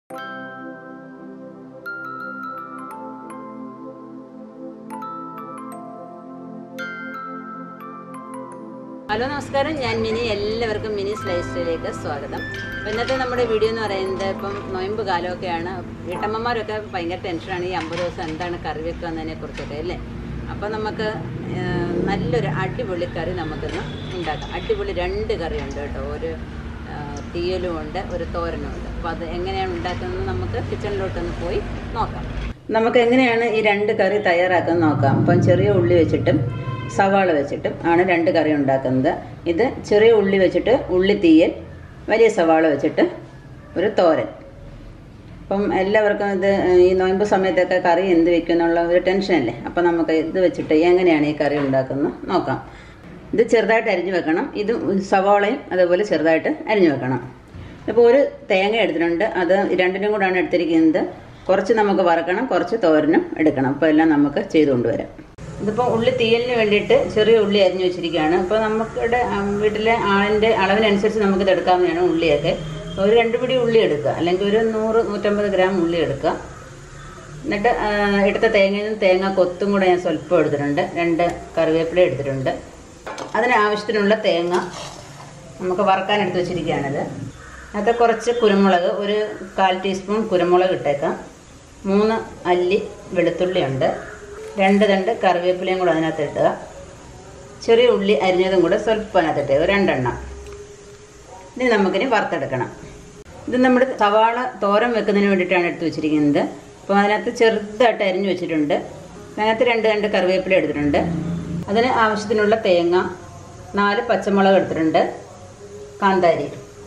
hello നമസ്കാരം ഞാൻ mini എല്ലാവർക്കും മിനി ലൈഫ് സ്റ്റൈലിലേക്ക് സ്വാഗതം അപ്പോൾ ഇന്നത്തെ നമ്മുടെ വീഡിയോ എന്ന് പറയുന്നത് ഇപ്പം നൊയമ്പ് കാലമൊക്കെയാണ് വീട്ടമ്മമാരൊക്കെ ഭയങ്കര ടെൻഷനാണ് ഈ അമ്പത് ദിവസം എന്താണ് കറി വെക്കുക എന്നതിനെ കുറിച്ചൊക്കെ അല്ലേ അപ്പോൾ നമുക്ക് ആ, നല്ലൊരു അടിപൊളി കറി നമുക്കിന്ന് ഉണ്ടാക്കാം അടിപൊളി രണ്ട് കറിയുണ്ട് കേട്ടോ ഒരു ആ, തീയലും ഉണ്ട് ഒരു തോരനും ഉണ്ട് അപ്പോൾ അത് എങ്ങനെയാണ് ഉണ്ടാക്കുന്നത് നമുക്ക് കിച്ചണിലോട്ടൊന്ന് പോയി നോക്കാം നമുക്ക് എങ്ങനെയാണ് ഈ രണ്ട് കറി തയ്യാറാക്കുന്നത് നോക്കാം അപ്പം ചെറിയ ഉള്ളി വെച്ചിട്ടും സവാള വെച്ചിട്ടും ആണ് രണ്ട് കറി ഉണ്ടാക്കുന്നത് ഇത് ചെറിയ ഉള്ളി വെച്ചിട്ട് ഉള്ളി തീയൽ വലിയ സവാള വെച്ചിട്ട് ഒരു തോരൻ അപ്പം എല്ലാവർക്കും ഇത് ഈ നോയമ്പ് സമയത്തൊക്കെ കറി എന്ത് വെക്കും എന്നുള്ള ഒരു ടെൻഷനല്ലേ അപ്പം നമുക്ക് ഇത് വെച്ചിട്ട് എങ്ങനെയാണ് ഈ കറി ഉണ്ടാക്കുന്നത് നോക്കാം ഇത് ചെറുതായിട്ട് അരിഞ്ഞു വെക്കണം ഇത് സവാളയും അതേപോലെ ചെറുതായിട്ട് അരിഞ്ഞു വെക്കണം ഇപ്പോൾ ഒരു തേങ്ങ എടുത്തിട്ടുണ്ട് അത് രണ്ടിനും കൂടാണ് എടുത്തിരിക്കുന്നത് കുറച്ച് നമുക്ക് വറക്കണം കുറച്ച് തോരനും എടുക്കണം അപ്പോൾ എല്ലാം നമുക്ക് ചെയ്തു കൊണ്ടുവരാം ഇതിപ്പോൾ ഉള്ളി തീയലിന് വേണ്ടിയിട്ട് ചെറിയ ഉള്ളി അരിഞ്ഞു വെച്ചിരിക്കുകയാണ് അപ്പോൾ നമുക്കിവിടെ ഉം, വീട്ടിലെ ആളിൻ്റെ അളവിനനുസരിച്ച് നമുക്കിത് എടുക്കാവുന്നതാണ് ഉള്ളിയൊക്കെ ഒരു രണ്ട് പിടി ഉള്ളി എടുക്കുക അല്ലെങ്കിൽ ഒരു നൂറ് നൂറ്റമ്പത് ഗ്രാം ഉള്ളി എടുക്കുക എന്നിട്ട് ആ, എടുത്ത തേങ്ങയിൽ നിന്ന് തേങ്ങ കൊത്തും കൂടെ ഞാൻ സ്വല്പം എടുത്തിട്ടുണ്ട് രണ്ട് കറിവേപ്പില എടുത്തിട്ടുണ്ട് അതിന് ആവശ്യത്തിനുള്ള തേങ്ങ നമുക്ക് വറക്കാൻ എടുത്ത് വെച്ചിരിക്കുകയാണിത് അതിനകത്ത് കുറച്ച് കുരുമുളക് ഒരു കാൽ ടീസ്പൂൺ കുരുമുളക് ഇട്ടേക്കാം മൂന്ന് അല്ലി വെളുത്തുള്ളി ഉണ്ട് രണ്ട് രണ്ട് കറിവേപ്പിലയും കൂടെ അതിനകത്ത് ഇട്ടുക ചെറിയ ഉള്ളി അരിഞ്ഞതും കൂടെ സ്വല്പം അതിനകത്ത് ഇട്ടുക ഒരു രണ്ടെണ്ണം ഇനി നമുക്കിനി വറുത്തെടുക്കണം ഇത് നമ്മുടെ സവാള തോരൻ വെക്കുന്നതിന് വേണ്ടിയിട്ടാണ് എടുത്ത് വെച്ചിരിക്കുന്നത് അപ്പോൾ അതിനകത്ത് ചെറുതായിട്ട് അരിഞ്ഞു വെച്ചിട്ടുണ്ട് അതിനകത്ത് രണ്ട് രണ്ട് കറിവേപ്പില എടുത്തിട്ടുണ്ട് അതിന് ആവശ്യത്തിനുള്ള തേങ്ങ നാല് പച്ചമുളക് എടുത്തിട്ടുണ്ട് കാന്താരി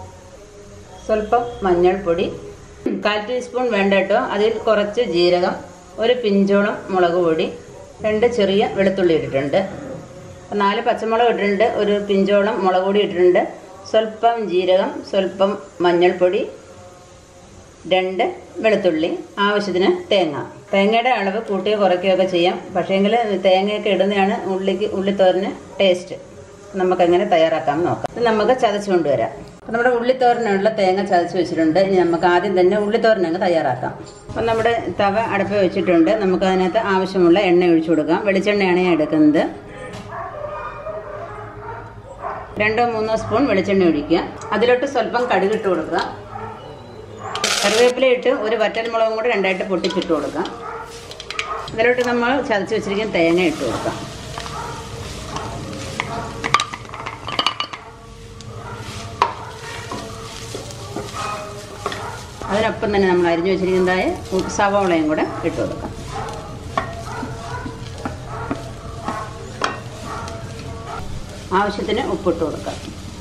സ്വല്പം മഞ്ഞൾപ്പൊടി കാൽ ടീസ്പൂൺ വേണ്ട കേട്ടോ അതിൽ കുറച്ച് ജീരകം ഒരു പിഞ്ചോളം മുളക് പൊടി രണ്ട് ചെറിയ വെളുത്തുള്ളി ഇട്ടിട്ടുണ്ട് അപ്പം നാല് പച്ചമുളക് ഇട്ടിട്ടുണ്ട് ഒരു പിഞ്ചോളം മുളക് പൊടി ഇട്ടിട്ടുണ്ട് സ്വല്പം ജീരകം സ്വല്പം മഞ്ഞൾപ്പൊടി രണ്ട് വെളുത്തുള്ളി ആവശ്യത്തിന് തേങ്ങ തേങ്ങയുടെ അളവ് കൂട്ടുകയോ കുറയ്ക്കുകയൊക്കെ ചെയ്യാം പക്ഷേങ്കിൽ തേങ്ങയൊക്കെ ഇടുന്നതാണ് ഉള്ളിക്ക് ഉള്ളിത്തോരന് ടേസ്റ്റ് നമുക്കങ്ങനെ തയ്യാറാക്കാം നോക്കാം ഇത് നമുക്ക് ചതച്ച് കൊണ്ടുവരാം അപ്പം നമ്മുടെ ഉള്ളിത്തോരനുള്ള തേങ്ങ ചതച്ച് വെച്ചിട്ടുണ്ട് ഇനി നമുക്ക് ആദ്യം തന്നെ ഉള്ളിത്തോരൻ അങ്ങ് തയ്യാറാക്കാം അപ്പം നമ്മുടെ തവ അടുപ്പ് വെച്ചിട്ടുണ്ട് നമുക്ക് അതിനകത്ത് ആവശ്യമുള്ള എണ്ണ ഒഴിച്ചു കൊടുക്കാം വെളിച്ചെണ്ണയാണ് ഞാൻ എടുക്കുന്നത് രണ്ടോ മൂന്നോ സ്പൂൺ വെളിച്ചെണ്ണ ഒഴിക്കുക അതിലോട്ട് സ്വല്പം കടുകിട്ട് കൊടുക്കുക കറിവേപ്പില ഇട്ട് ഒരു വറ്റൽമുളകും കൂടെ രണ്ടായിട്ട് പൊട്ടിച്ചിട്ട് കൊടുക്കാം അതിലോട്ട് നമ്മൾ ചതച്ച് വെച്ചിരിക്കുന്ന തേങ്ങ ഇട്ട് കൊടുക്കാം അതിനൊപ്പം തന്നെ നമ്മൾ അരിഞ്ഞു വെച്ചിരിക്കുന്നതായ ഉ- സവാളയും കൂടെ ഇട്ട് കൊടുക്കാം ആവശ്യത്തിന് ഉപ്പിട്ട് കൊടുക്കാം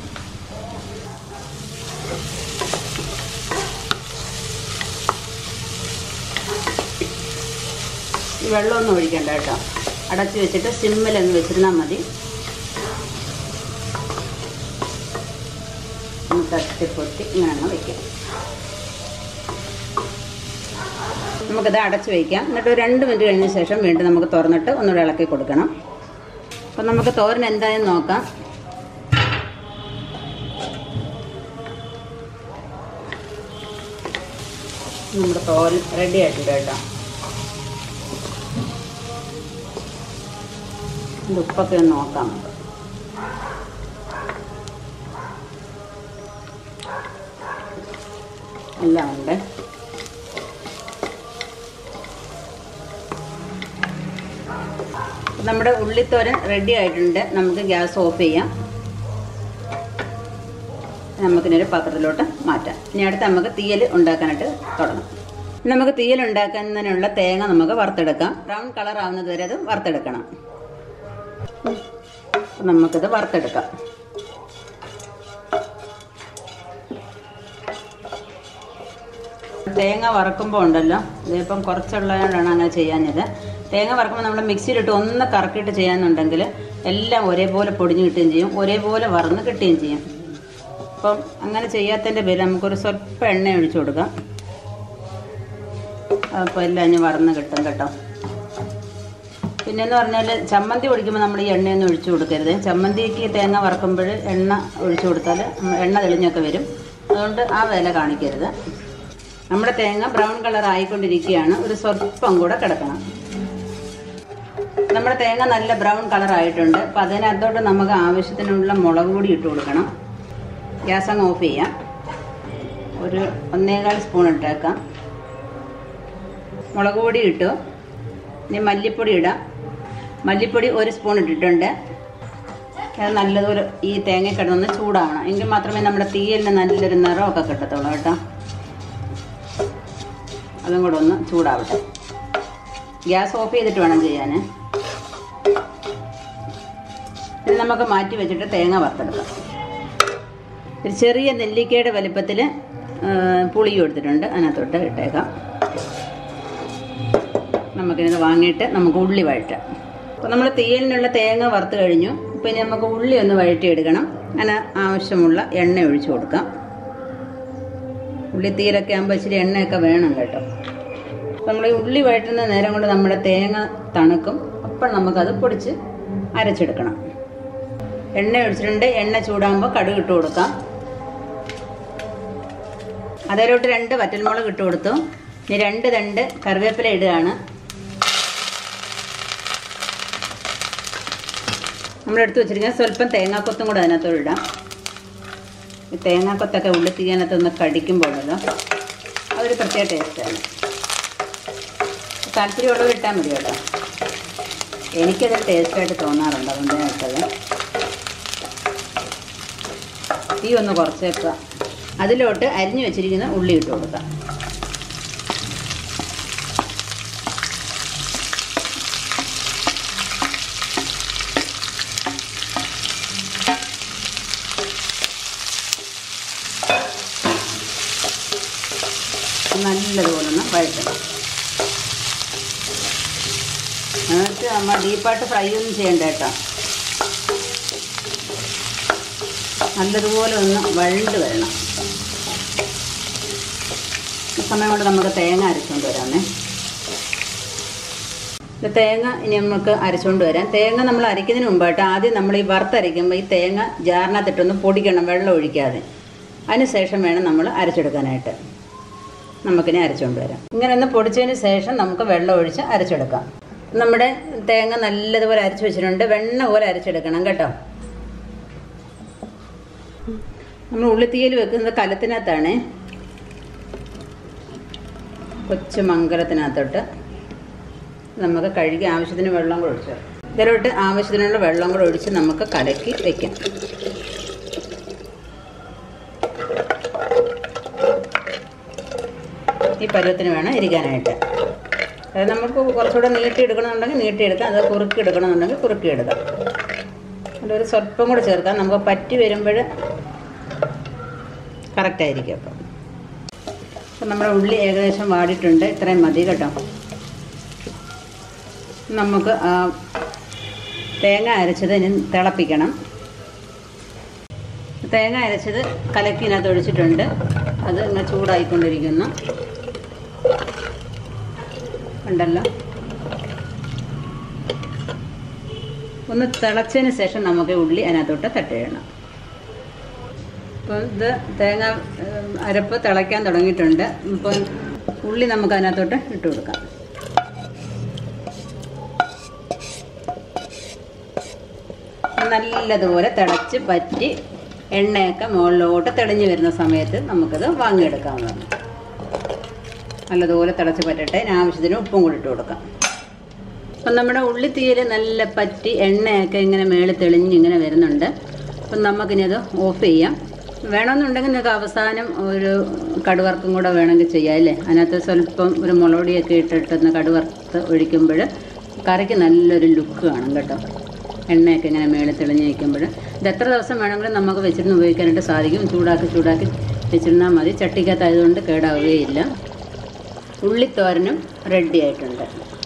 ഈ വെള്ളമൊന്നും ഒഴിക്കണ്ട കേട്ടോ അടച്ച് വെച്ചിട്ട് സിമ്മിലൊന്ന് വെച്ചിരുന്നാൽ മതി ഒന്ന് തട്ടിപ്പൊട്ടി ഇങ്ങനെ അങ്ങ് വയ്ക്കാം നമുക്കിത് അടച്ച് വയ്ക്കാം എന്നിട്ട് ഒരു രണ്ട് മിനിറ്റ് കഴിഞ്ഞ ശേഷം വീണ്ടും നമുക്ക് തുറന്നിട്ട് ഒന്നുകൂടെ ഇളക്കി കൊടുക്കണം അപ്പം നമുക്ക് തോരൻ എന്തായെന്ന് നോക്കാം നമ്മുടെ തോരൻ റെഡി ആയിട്ടുണ്ട് കേട്ടോ ഇത് ഉപ്പൊക്കെ ഒന്ന് നോക്കാം നമുക്ക് എല്ലാം ഉണ്ട് നമ്മുടെ ഉള്ളിത്തോരൻ റെഡി ആയിട്ടുണ്ട് നമുക്ക് ഗ്യാസ് ഓഫ് ചെയ്യാം നമുക്കിനൊരു പാത്രത്തിലോട്ട് മാറ്റാം ഇനി അടുത്ത് നമുക്ക് തീയൽ ഉണ്ടാക്കാനായിട്ട് തുടങ്ങാം നമുക്ക് തീയൽ ഉണ്ടാക്കുന്നതിനുള്ള തേങ്ങ നമുക്ക് വറുത്തെടുക്കാം ബ്രൗൺ കളർ ആവുന്നത് വരെ അത് വറുത്തെടുക്കണം അപ്പം നമുക്കിത് വറുത്തെടുക്കാം തേങ്ങ വറക്കുമ്പോൾ ഉണ്ടല്ലോ ഇതിപ്പം കുറച്ചുള്ളതുകൊണ്ടാണ് അങ്ങനെ ചെയ്യാഞ്ഞത് തേങ്ങ വറക്കുമ്പോൾ നമ്മൾ മിക്സിയിലിട്ട് ഒന്ന് കറക്കിയിട്ട് ചെയ്യാന്നുണ്ടെങ്കിൽ എല്ലാം ഒരേപോലെ പൊടിഞ്ഞ് കിട്ടുകയും ചെയ്യും ഒരേപോലെ വറന്ന് കിട്ടുകയും ചെയ്യും അപ്പം അങ്ങനെ ചെയ്യാത്തതിൻ്റെ പേര് നമുക്കൊരു സ്വല്പം എണ്ണ ഒഴിച്ചു കൊടുക്കാം അപ്പോൾ എല്ലാം ഇനി വറന്ന് കിട്ടും കേട്ടോ പിന്നെന്ന് പറഞ്ഞാൽ ചമ്മന്തി ഒഴിക്കുമ്പോൾ നമ്മൾ ഈ എണ്ണയൊന്നും ഒഴിച്ചു കൊടുക്കരുത് ചമ്മന്തിക്ക് തേങ്ങ വറക്കുമ്പോൾ എണ്ണ ഒഴിച്ചു കൊടുത്താൽ എണ്ണ തെളിഞ്ഞൊക്കെ വരും അതുകൊണ്ട് ആ വില കാണിക്കരുത് നമ്മുടെ തേങ്ങ ബ്രൗൺ കളർ ആയിക്കൊണ്ടിരിക്കുകയാണ് ഒരു സ്വല്പം കൂടെ കിടക്കണം നമ്മുടെ തേങ്ങ നല്ല ബ്രൗൺ കളർ ആയിട്ടുണ്ട് അപ്പം അതിനകത്തോട്ട് നമുക്ക് ആവശ്യത്തിനുള്ള മുളക് പൊടി ഇട്ട് കൊടുക്കണം ഗ്യാസ് അങ്ങ് ഓഫ് ചെയ്യാം ഒരു ഒന്നേകാൽ സ്പൂൺ ഇട്ടേക്കാം മുളക് പൊടി ഇട്ടു ഇനി മല്ലിപ്പൊടി ഇടാം മല്ലിപ്പൊടി ഒരു സ്പൂൺ ഇട്ടിട്ടുണ്ട് അത് നല്ലതുപോലെ ഈ തേങ്ങ കിടന്നൊന്ന് ചൂടാവണം എങ്കിൽ മാത്രമേ നമ്മുടെ തീയലിന് നല്ലൊരു നിറമൊക്കെ കിട്ടത്തുള്ളൂ കേട്ടോ അതും കൂടെ ഒന്ന് ചൂടാവട്ടെ ഗ്യാസ് ഓഫ് ചെയ്തിട്ട് വേണം ചെയ്യാൻ ഇത് നമുക്ക് മാറ്റി വെച്ചിട്ട് തേങ്ങ വറുത്തെടുക്കാം ഒരു ചെറിയ നെല്ലിക്കയുടെ വലിപ്പത്തിൽ പുളിയും എടുത്തിട്ടുണ്ട് അതിനകത്തോട്ട് ഇട്ടേക്കാം നമുക്കിത് വാങ്ങിയിട്ട് നമുക്ക് ഉള്ളി വഴറ്റാം അപ്പോൾ നമ്മൾ തീയലിനുള്ള തേങ്ങ വറുത്ത് കഴിഞ്ഞു അപ്പോൾ ഇനി നമുക്ക് ഉള്ളി ഒന്ന് വഴറ്റിയെടുക്കണം അതിന് ആവശ്യമുള്ള എണ്ണ ഒഴിച്ചു കൊടുക്കാം ഉള്ളി തീയിലൊക്കെ ആകുമ്പോൾ ഇച്ചിരി എണ്ണയൊക്കെ വേണം കേട്ടോ അപ്പോൾ നമ്മൾ ഈ ഉള്ളി വഴറ്റുന്ന നേരം കൊണ്ട് നമ്മുടെ തേങ്ങ തണുക്കും അപ്പോൾ നമുക്കത് പൊടിച്ച് അരച്ചെടുക്കണം എണ്ണ ഒഴിച്ചിട്ടുണ്ട് എണ്ണ ചൂടാകുമ്പോൾ കടുക് ഇട്ട് കൊടുക്കാം അതിലോട്ട് രണ്ട് വറ്റൽമുളക് ഇട്ട് കൊടുത്തു ഇനി രണ്ട് തണ്ട് കറിവേപ്പില ഇടുകയാണ് നമ്മൾ എടുത്ത് വെച്ചിരിക്കുന്ന സ്വല്പം തേങ്ങാക്കൊത്തും കൂടെ അതിനകത്തോട് ഇടാം ഈ തേങ്ങാക്കൊത്തൊക്കെ ഉള്ളി തീയനകത്തൊന്ന് കടിക്കുമ്പോഴല്ലോ അതൊരു പ്രത്യേക ടേസ്റ്റാണ് താല്പര്യമുള്ളത് ഇട്ടാൽ മതി കേട്ടോ എനിക്കതൊരു ടേസ്റ്റായിട്ട് തോന്നാറുണ്ട് അതുകൊണ്ട് ഞാൻ ഇട്ടത് തീ ഒന്ന് കുറച്ചേക്കുക അതിലോട്ട് അരിഞ്ഞു വെച്ചിരിക്കുന്ന ഉള്ളി ഇട്ട് കൊടുക്കാം നല്ലതുപോലെ ഒന്ന് വഴറ്റണം എന്നിട്ട് നമ്മൾ ഡീപ്പായിട്ട് ഫ്രൈ ഒന്നും ചെയ്യണ്ട കേട്ടോ നല്ലതുപോലെ ഒന്ന് വഴണ്ട് വരണം ഈ സമയം കൊണ്ട് നമുക്ക് തേങ്ങ അരച്ചുകൊണ്ട് വരാമേ ഇത് തേങ്ങ ഇനി നമുക്ക് അരച്ചുകൊണ്ട് വരാം തേങ്ങ നമ്മൾ അരയ്ക്കുന്നതിന് മുമ്പായിട്ട് ആദ്യം നമ്മൾ ഈ വറുത്തരയ്ക്കുമ്പോൾ ഈ തേങ്ങ ജാറിനകത്തിട്ടൊന്ന് പൊടിക്കണം വെള്ളം ഒഴിക്കാതെ അതിന് ശേഷം വേണം നമ്മൾ അരച്ചെടുക്കാനായിട്ട് നമുക്കിനി അരച്ചുകൊണ്ട് വരാം ഇങ്ങനെ ഒന്ന് പൊടിച്ചതിന് ശേഷം നമുക്ക് വെള്ളം ഒഴിച്ച് അരച്ചെടുക്കാം നമ്മുടെ തേങ്ങ നല്ലതുപോലെ അരച്ച് വെച്ചിട്ടുണ്ട് വെണ്ണ പോലെ അരച്ചെടുക്കണം കേട്ടോ നമ്മൾ ഉള്ളിത്തീയിൽ വെക്കുന്നത് കലത്തിനകത്താണ് കൊച്ചു മംഗലത്തിനകത്തോട്ട് നമുക്ക് കഴുകി ആവശ്യത്തിന് വെള്ളം കൂടെ ഒഴിച്ചു ഇതിലോട്ട് ആവശ്യത്തിനുള്ള വെള്ളം കൂടെ ഒഴിച്ച് നമുക്ക് കലക്കി വയ്ക്കാം ഈ പരുവത്തിന് വേണം ഇരിക്കാനായിട്ട് അത് നമുക്ക് കുറച്ചുകൂടെ നീട്ടി എടുക്കണമെന്നുണ്ടെങ്കിൽ നീട്ടി എടുക്കാം അത് കുറുക്കി എടുക്കണമെന്നുണ്ടെങ്കിൽ കുറുക്കി എടുക്കാം അതിലൊരു സ്വല്പം കൂടെ ചേർക്കാം നമുക്ക് പറ്റി വരുമ്പോൾ കറക്റ്റായിരിക്കും അപ്പം അപ്പം നമ്മുടെ ഉള്ളി ഏകദേശം വാടിയിട്ടുണ്ട് ഇത്രയും മതി കേട്ടോ നമുക്ക് ആ തേങ്ങ അരച്ചത് ഇനി തിളപ്പിക്കണം തേങ്ങ അരച്ചത് കലക്കിനകത്ത് ഒഴിച്ചിട്ടുണ്ട് അത് ഇങ്ങനെ ചൂടായിക്കൊണ്ടിരിക്കുന്നു ഉണ്ടല്ലോ ഒന്ന് തിളച്ചതിന് ശേഷം നമുക്ക് ഉള്ളി അതിനകത്തോട്ട് തട്ടിയിടണം അപ്പോൾ ഇത് തേങ്ങ ഏഹ്, അരപ്പ് തിളയ്ക്കാൻ തുടങ്ങിയിട്ടുണ്ട് ഇപ്പോൾ ഉള്ളി നമുക്ക് അതിനകത്തോട്ട് ഇട്ട് കൊടുക്കാം നല്ലതുപോലെ തിളച്ച് പറ്റി എണ്ണയൊക്കെ മുകളിലോട്ട് തെളിഞ്ഞു വരുന്ന സമയത്ത് നമുക്കത് വാങ്ങിയെടുക്കാവുന്നതാണ് നല്ലതുപോലെ തിളച്ച് പറ്റട്ടെ ഇതിന് ആവശ്യത്തിന് ഉപ്പും കൂടി ഇട്ട് കൊടുക്കാം അപ്പം നമ്മുടെ ഉള്ളിത്തീയിൽ നല്ല പറ്റി എണ്ണയൊക്കെ ഇങ്ങനെ മേളിൽ തെളിഞ്ഞ് ഇങ്ങനെ വരുന്നുണ്ട് അപ്പം നമുക്കിനി അത് ഓഫ് ചെയ്യാം വേണമെന്നുണ്ടെങ്കിൽ നിങ്ങൾക്ക് അവസാനം ഒരു കടുവറുക്കും കൂടെ വേണമെങ്കിൽ ചെയ്യാം അല്ലേ അതിനകത്ത് സ്വല്പം ഒരു മുളകൊടിയൊക്കെ ഇട്ടിട്ടൊന്ന് കടുവറുത്ത് ഒഴിക്കുമ്പോൾ കറിക്ക് നല്ലൊരു ലുക്ക് കാണും കേട്ടോ എണ്ണയൊക്കെ ഇങ്ങനെ മേളിൽ തെളിഞ്ഞ് നിൽക്കുമ്പോൾ ഇത് എത്ര ദിവസം വേണമെങ്കിലും നമുക്ക് വെച്ചിരുന്ന് ഉപയോഗിക്കാനായിട്ട് സാധിക്കും ചൂടാക്കി ചൂടാക്കി വെച്ചിരുന്നാൽ മതി ചട്ടിക്കകത്തായതുകൊണ്ട് കേടാവുകയില്ല ഉള്ളിത്തോരനും റെഡി ആയിട്ടുണ്ട്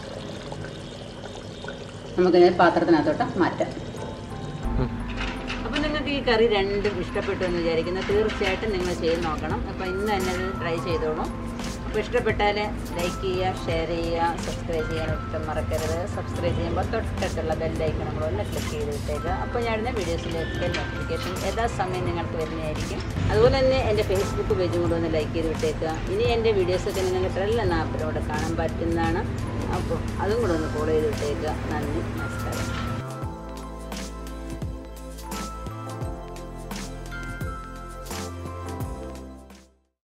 നമുക്കിത് പാത്രത്തിനകത്തോട്ട് മാറ്റാം അപ്പോൾ നിങ്ങൾക്ക് ഈ കറി രണ്ടും ഇഷ്ടപ്പെട്ടു എന്ന് വിചാരിക്കുന്നു തീർച്ചയായിട്ടും നിങ്ങൾ ചെയ്ത് നോക്കണം അപ്പോൾ ഇന്ന് തന്നെ ഇത് ട്രൈ ചെയ്തോളൂ അപ്പോൾ ഇഷ്ടപ്പെട്ടാൽ ലൈക്ക് ചെയ്യുക ഷെയർ ചെയ്യുക സബ്സ്ക്രൈബ് ചെയ്യാൻ ഒട്ടും മറക്കരുത് സബ്സ്ക്രൈബ് ചെയ്യുമ്പോൾ തൊട്ടടുത്തുള്ള ബെല്ലൈക്കൺ നമ്മൾ ഒന്ന് ക്ലിക്ക് ചെയ്ത് വിട്ടേക്കുക അപ്പോൾ ഞാൻ ഇടുന്ന വീഡിയോസിലേക്ക് നോട്ടിഫിക്കേഷൻ യഥാസമയം നിങ്ങൾക്ക് വരുന്നതായിരിക്കും അതുപോലെ തന്നെ എൻ്റെ ഫേസ്ബുക്ക് പേജും കൂടെ ഒന്ന് ലൈക്ക് ചെയ്ത് വിട്ടേക്കുക ഇനി എൻ്റെ വീഡിയോസൊക്കെ നിങ്ങൾക്ക് ട്രെല്ലാം ആപ്പിലൂടെ കാണാൻ പറ്റുന്നതാണ് അപ്പോൾ അതും കൂടെ ഒന്ന് ഫോളോ ചെയ്ത് വിട്ടേക്കുക നന്ദി നമസ്കാരം